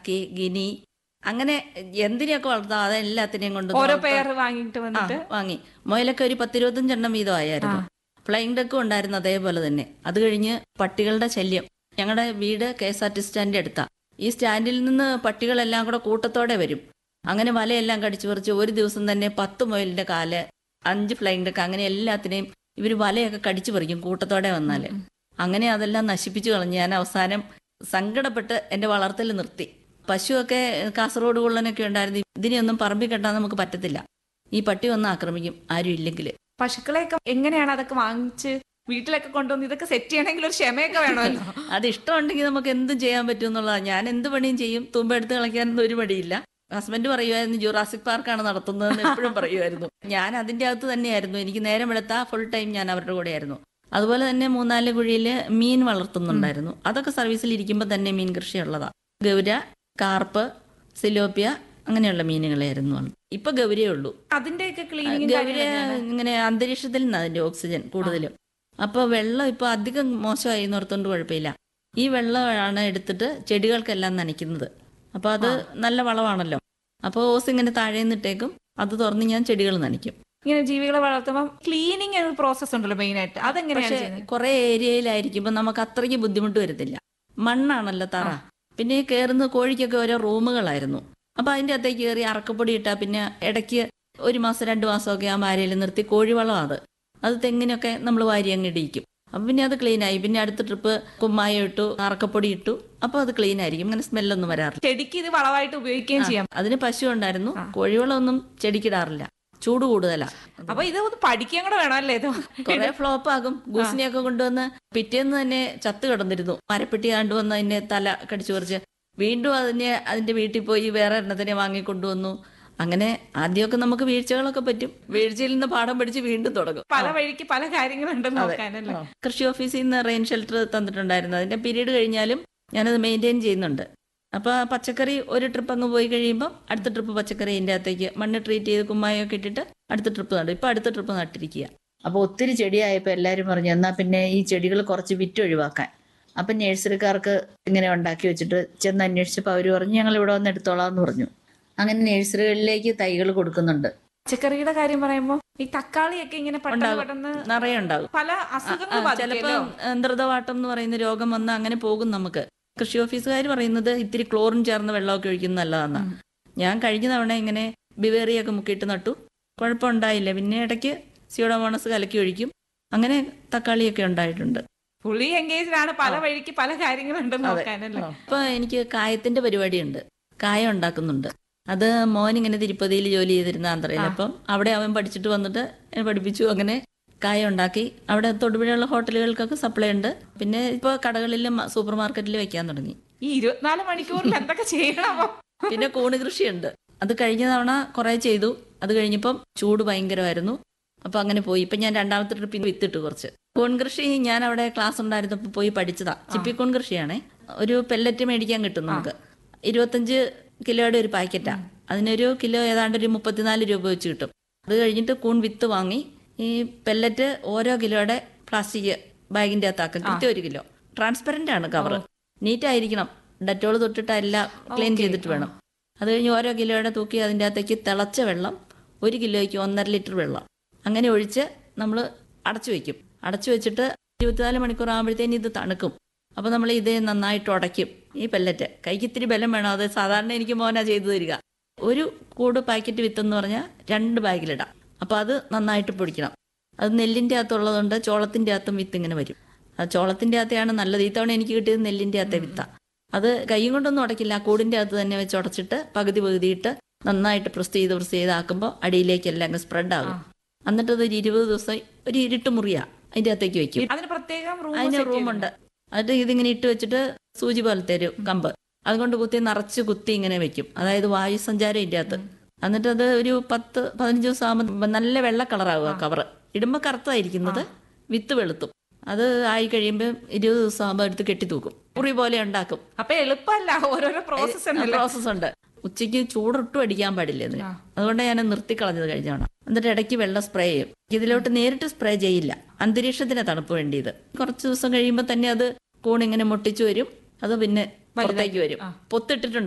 Turkey guinea അങ്ങനെ എന്തിനെയൊക്കെ വളർത്താം അതെല്ലാത്തിനെയും കൊണ്ട് ഓരോ വളർത്താം. പേർ വാങ്ങിയിട്ട് ആ, വന്നിട്ട് വാങ്ങി മുയലൊക്കെ ഒരു പത്തിരുപത്തഞ്ചെണ്ണം വീതം ആയിരുന്നു ഫ്ലൈങ് ഡെക്കും ഉണ്ടായിരുന്നു അതേപോലെ തന്നെ അത് കഴിഞ്ഞ് പട്ടികളുടെ ശല്യം ഞങ്ങളുടെ വീട് കെ എസ് ആർ ടി സ്റ്റാൻഡിന്റെ അടുത്താ ഈ സ്റ്റാൻഡിൽ നിന്ന് പട്ടികളെല്ലാം കൂടെ കൂട്ടത്തോടെ വരും അങ്ങനെ വലയെല്ലാം കടിച്ചു പറിച്ച് ഒരു ദിവസം തന്നെ പത്ത് മുയലിന്റെ കാല് അഞ്ച് ഫ്ലൈങ് ഡെക്ക് അങ്ങനെ എല്ലാത്തിനെയും ഇവർ വലയൊക്കെ കടിച്ചു പറിക്കും കൂട്ടത്തോടെ വന്നാല് അങ്ങനെ അതെല്ലാം നശിപ്പിച്ചു കളഞ്ഞ് ഞാൻ അവസാനം സങ്കടപ്പെട്ട് എന്റെ വളർത്തൽ നിർത്തി പശുവൊക്കെ കാസർഗോഡ് കൊള്ളനൊക്കെ ഉണ്ടായിരുന്നു ഇതിനെയൊന്നും പറമ്പിൽ കെട്ടാൻ നമുക്ക് പറ്റത്തില്ല ഈ പട്ടി വന്ന് ആക്രമിക്കും ആരും ഇല്ലെങ്കിൽ പശുക്കളെയൊക്കെ എങ്ങനെയാണ് അതൊക്കെ വാങ്ങിച്ച് വീട്ടിലൊക്കെ കൊണ്ടുവന്ന് ഇതൊക്കെ സെറ്റ് ചെയ്യണമെങ്കിൽ ഒരു ക്ഷമയൊക്കെ വേണമല്ലോ അത് ഇഷ്ടമുണ്ടെങ്കിൽ നമുക്ക് എന്തും ചെയ്യാൻ പറ്റും എന്നുള്ളതാണ് ഞാൻ എന്ത് പണിയും ചെയ്യും തുമ്പ എടുത്ത് കളിക്കാനൊന്നും ഒരു പണിയില്ല ഹസ്ബൻഡ് പറയുമായിരുന്നു ജുറാസിക് പാർക്കാണ് നടത്തുന്നതെന്ന് എപ്പോഴും പറയുമായിരുന്നു ഞാൻ അതിന്റെ അകത്ത് തന്നെയായിരുന്നു എനിക്ക് നേരം വെളുത്താ ഫുൾ ടൈം ഞാൻ അവരുടെ കൂടെയായിരുന്നു അതുപോലെ തന്നെ മൂന്നാല് കുഴിയിൽ മീൻ വളർത്തുന്നുണ്ടായിരുന്നു അതൊക്കെ സർവീസിൽ ഇരിക്കുമ്പോൾ തന്നെ മീൻ കൃഷി ഉള്ളതാ ഗൗര കാർപ്പ് സിലോപ്പിയ അങ്ങനെയുള്ള മീനുകളായിരുന്നു വളർത്തുന്നത്. ഇപ്പൊ ഗൗരയേ ഉള്ളൂ അതിന്റെയൊക്കെ ക്ലീനിങ് ഗൗര ഇങ്ങനെ അന്തരീക്ഷത്തിൽ നിന്ന് അതിന്റെ ഓക്സിജൻ കൂടുതലും അപ്പൊ വെള്ളം ഇപ്പൊ അധികം മോശമായി എന്നോർത്തോണ്ട് കുഴപ്പമില്ല ഈ വെള്ളമാണ് എടുത്തിട്ട് ചെടികൾക്കെല്ലാം നനയ്ക്കുന്നത് അപ്പൊ അത് നല്ല വളമാണല്ലോ അപ്പൊ ഓസ് ഇങ്ങനെ താഴെ നിന്നിട്ടേക്കും അത് തുറന്ന് ഞാൻ ചെടികൾ നനയ്ക്കും ഇങ്ങനെ ജീവികളെ വളർത്തുമ്പോൾ ക്ലീനിങ് ഒരു പ്രോസസ് ഉണ്ടല്ലോ മെയിൻ ആയിട്ട് അതെങ്ങനെയാണ് പക്ഷെ ചെയ്യുന്നത് കുറെ ഏരിയയിലായിരിക്കുമ്പോ നമുക്ക് അത്രയ്ക്ക് ബുദ്ധിമുട്ട് വരത്തില്ല മണ്ണാണല്ലോ തറ പിന്നെ ഈ കയറുന്ന കോഴിക്കൊക്കെ ഓരോ റൂമുകളായിരുന്നു അപ്പൊ അതിന്റെ അകത്തേക്ക് കയറി അറക്കപ്പൊടി ഇട്ടാ പിന്നെ ഇടയ്ക്ക് ഒരു മാസം രണ്ടു മാസമൊക്കെ ആ വാരയിൽ നിർത്തി കോഴിവളം അത് അത് തെങ്ങിനൊക്കെ നമ്മൾ വാരി അങ്ങ് ഇടിയിക്കും അപ്പൊ പിന്നെ അത് ക്ലീൻ ആയി പിന്നെ അടുത്ത ട്രിപ്പ് കുമ്മായം ഇട്ടു അറക്കപ്പൊടി ഇട്ടു അപ്പൊ അത് ക്ലീൻ ആയിരിക്കും അങ്ങനെ സ്മെല്ലൊന്നും വരാറില്ല ചെടിക്ക് ഇത് വളമായിട്ട് ഉപയോഗിക്കുകയും ചെയ്യാം അതിന് പശു ഉണ്ടായിരുന്നു കോഴിവളമൊന്നും ചെടിക്കിടാറില്ല ചൂട് കൂടുതലാ അപ്പൊ ഇത് ഒന്ന് പഠിക്കാൻ കൂടെ വേണം അല്ലേ ഇത് കുറെ ഫ്ലോപ്പ് ആകും ഗൂസിനെയൊക്കെ കൊണ്ടുവന്ന് പിറ്റേന്ന് തന്നെ ചത്ത് കിടന്നിരുന്നു മരപ്പെട്ടി കണ്ടുവന്ന് അതിന്റെ തല കടിച്ചു പറിച്ച് വീണ്ടും അതിനെ അതിന്റെ വീട്ടിൽ പോയി വേറെ എണ്ണത്തിനെ വാങ്ങി കൊണ്ടുവന്നു അങ്ങനെ ആദ്യമൊക്കെ നമുക്ക് വീഴ്ചകളൊക്കെ പറ്റും വീഴ്ചയിൽ നിന്ന് പാഠം പഠിച്ച് വീണ്ടും തുടങ്ങും പല വഴിക്ക് പല കാര്യങ്ങളുണ്ടെന്ന് നോക്കാനല്ലേ കൃഷി ഓഫീസിൽ നിന്ന് റെയിൻ ഷെൽട്ടർ തന്നിട്ടുണ്ടായിരുന്നു അതിന്റെ പീരീഡ് കഴിഞ്ഞാലും ഞാനത് മെയിൻറ്റെയിൻ ചെയ്യുന്നുണ്ട് അപ്പൊ ആ പച്ചക്കറി ഒരു ട്രിപ്പ് അങ്ങ് പോയി കഴിയുമ്പോൾ അടുത്ത ട്രിപ്പ് പച്ചക്കറി ഇതിന്റെ അകത്തേക്ക് മണ്ണ് ട്രീറ്റ് ചെയ്ത് കുമ്മായൊക്കെ ഇട്ടിട്ട് അടുത്ത ട്രിപ്പ് നടും ഇപ്പൊ അടുത്ത ട്രിപ്പ് നട്ടിരിക്കുക അപ്പൊ ഒത്തിരി ചെടിയായപ്പോ എല്ലാരും പറഞ്ഞു എന്നാ പിന്നെ ഈ ചെടികൾ കുറച്ച് വിറ്റ് ഒഴിവാക്കാൻ അപ്പൊ നഴ്സറിക്കാർക്ക് ഇങ്ങനെ ഉണ്ടാക്കി വെച്ചിട്ട് ചെന്ന് അന്വേഷിച്ചപ്പോൾ അവര് പറഞ്ഞു ഞങ്ങൾ ഇവിടെ വന്ന് എടുത്തോളാം എന്ന് പറഞ്ഞു അങ്ങനെ നഴ്സറികളിലേക്ക് തൈകൾ കൊടുക്കുന്നുണ്ട് പച്ചക്കറിയുടെ കാര്യം പറയുമ്പോ ഈ തക്കാളിയൊക്കെ ഇങ്ങനെ പെട്ടെന്ന് ഉണ്ടാകും. പെട്ടെന്ന് നിറയെ ഉണ്ടാകും പല അസുഖങ്ങൾ ചിലപ്പോ ബാധിക്കുമല്ലോ ധൃതവാട്ടം എന്ന് പറയുന്ന രോഗം വന്ന് അങ്ങനെ പോകും നമുക്ക് കൃഷി ഓഫീസുകാർ പറയുന്നത് ഇത്തിരി ക്ലോറിൻ ചേർന്ന വെള്ളമൊക്കെ ഒഴിക്കുന്നത് നല്ലതാന്നാ ഞാൻ കഴിഞ്ഞ തവണ ഇങ്ങനെ ബിവേറിയൊക്കെ മുക്കിയിട്ട് നട്ടു കുഴപ്പമുണ്ടായില്ല പിന്നെ ഇടയ്ക്ക് സിയോഡോമോണസ് കലക്കി ഒഴിക്കും അങ്ങനെ തക്കാളിയൊക്കെ ഉണ്ടായിട്ടുണ്ട് പുള്ളി എൻഗേജ്ഡ് ആണ് പല വഴിക്ക് പല കാര്യങ്ങളുണ്ടെന്ന് നോക്കാനല്ലേ ഇപ്പൊ എനിക്ക് കായത്തിന്റെ പരിപാടിയുണ്ട് കായം ഉണ്ടാക്കുന്നുണ്ട് അത് മോൻ ഇങ്ങനെ തിരുപ്പതിയിൽ ജോലി ചെയ്തിരുന്ന ആന്ധ്രയിൽ അപ്പം അവിടെ അവൻ പഠിച്ചിട്ട് വന്നിട്ട് എന്നെ പഠിപ്പിച്ചു അങ്ങനെ കായം ഉണ്ടാക്കി അവിടെ തൊടുപുഴയുള്ള ഹോട്ടലുകൾക്കൊക്കെ സപ്ലൈ ഉണ്ട് പിന്നെ ഇപ്പൊ കടകളിലും സൂപ്പർ മാർക്കറ്റിൽ വെക്കാൻ തുടങ്ങി ഈ ഇരുപത്തിനാല് മണിക്കൂറിൽ എന്തൊക്കെ ചെയ്യണമോ പിന്നെ കൂണ് കൃഷിയുണ്ട് അത് കഴിഞ്ഞ തവണ കുറെ ചെയ്തു അത് കഴിഞ്ഞപ്പം ചൂട് ഭയങ്കരമായിരുന്നു അപ്പൊ അങ്ങനെ പോയി ഇപ്പൊ ഞാൻ രണ്ടാമത്തെ ട്രിപ്പിൽ വിത്തിട്ട് കുറച്ച് കൂൺ കൃഷി ഞാൻ അവിടെ ക്ലാസ് ഉണ്ടായിരുന്നപ്പോ പോയി പഠിച്ചതാ ചിപ്പിക്കൂൺ കൃഷിയാണേ ഒരു പെല്ലറ്റ് മേടിക്കാൻ കിട്ടും നമുക്ക് ഇരുപത്തഞ്ച് കിലോയുടെ ഒരു പാക്കറ്റാ അതിനൊരു കിലോ ഏതാണ്ട് ഒരു മുപ്പത്തിനാല് രൂപ വെച്ച് കിട്ടും അത് കഴിഞ്ഞിട്ട് കൂൺ വിത്ത് വാങ്ങി ഈ പെല്ലറ്റ് ഓരോ കിലോയുടെ പ്ലാസ്റ്റിക് ബാഗിന്റെ അകത്താക്കും കൃത്യം ഒരു കിലോ ട്രാൻസ്പെറന്റ് ആണ് കവർ നീറ്റ് ആയിരിക്കണം ഡറ്റോൾ തൊട്ടിട്ട് എല്ലാം ക്ലീൻ ചെയ്തിട്ട് വേണം അത് കഴിഞ്ഞ് ഓരോ കിലോയുടെ തൂക്കി അതിൻ്റെ അകത്തേക്ക് തിളച്ച വെള്ളം ഒരു കിലോയ്ക്ക് ഒന്നര ലിറ്റർ വെള്ളം അങ്ങനെ ഒഴിച്ച് നമ്മൾ അടച്ചു വെക്കും അടച്ചു വെച്ചിട്ട് ഇരുപത്തിനാല് മണിക്കൂർ ആകുമ്പോഴത്തേന് ഇത് തണുക്കും അപ്പോൾ നമ്മൾ ഇത് നന്നായിട്ട് ഉടയ്ക്കും ഈ പെല്ലറ്റ് കൈക്ക് ഇത്തിരി ബലം വേണം അത് സാധാരണ എനിക്ക് മോനാ ചെയ്തു തരിക ഒരു കൂട് പാക്കറ്റ് വിത്തെന്ന് പറഞ്ഞാൽ രണ്ട് ബാഗിലിടാം അപ്പോൾ അത് നന്നായിട്ട് പൊടിക്കണം അത് നെല്ലിൻ്റെ അകത്തുള്ളതുകൊണ്ട് ചോളത്തിൻ്റെ അകത്തും വിത്ത് ഇങ്ങനെ വരും അത് ചോളത്തിൻ്റെ അകത്തെയാണ് നല്ലത് ഈ തവണ എനിക്ക് കിട്ടിയത് നെല്ലിൻ്റെ അകത്തെ വിത്താണ് അത് കൈയും കൊണ്ടൊന്നും ഉടക്കില്ല ആ കൂടിൻ്റെ അകത്ത് തന്നെ വെച്ച് ഉടച്ചിട്ട് പകുതി പകുതിയിട്ട് നന്നായിട്ട് പ്രസ് ചെയ്ത് പ്രസ് ചെയ്താക്കുമ്പോൾ അടിയിലേക്ക് എല്ലാം അങ്ങ് സ്പ്രെഡ് ആകും എന്നിട്ട് അത് ഒരു ഇരുപത് ദിവസം ഒരു ഇരുട്ട് മുറിയാ അതിൻ്റെ അകത്തേക്ക് വെക്കും അതിന് പ്രത്യേകം റൂം അതിന് റൂമുണ്ട് എന്നിട്ട് ഇതിങ്ങനെ ഇട്ട് വെച്ചിട്ട് സൂചി പോലത്തെ ഒരു കമ്പ് അതുകൊണ്ട് കുത്തി നിറച്ച് കുത്തി ഇങ്ങനെ വെക്കും അതായത് വായു സഞ്ചാരം ഇതിൻ്റെ അകത്ത് എന്നിട്ട് അത് ഒരു പത്ത് പതിനഞ്ച് ദിവസം ആകുമ്പോൾ നല്ല വെള്ള കളറാവുക കവറ് ഇടുമ്പോൾ കറുത്തായിരിക്കുന്നത് വിത്ത് വെളുത്തും അത് ആയി കഴിയുമ്പോൾ ഇരുപത് ദിവസം ആകുമ്പോൾ എടുത്ത് കെട്ടി തൂക്കും കുറി പോലെ ഉണ്ടാക്കും അപ്പൊ എളുപ്പമല്ല ഓരോരോ പ്രോസസ് ഉണ്ടല്ലോ പ്രോസസ് ഉണ്ട് ഉച്ചയ്ക്ക് ചൂടൊട്ടും അടിക്കാൻ പാടില്ല ഇതിന് അതുകൊണ്ട് ഞാൻ നിർത്തിക്കളഞ്ഞത് കഴിഞ്ഞ തവണ എന്നിട്ട് ഇടയ്ക്ക് വെള്ളം സ്പ്രേ ചെയ്യും ഇതിലോട്ട് നേരിട്ട് സ്പ്രേ ചെയ്യില്ല അന്തരീക്ഷത്തിന് തണുപ്പ് വേണ്ടിയത് കുറച്ച് ദിവസം കഴിയുമ്പോൾ തന്നെ അത് കൂണിങ്ങനെ മുട്ടിച്ചു വരും അത് പിന്നെ പുറത്തേക്ക് വരും പൊത്തിട്ടിട്ടുണ്ട്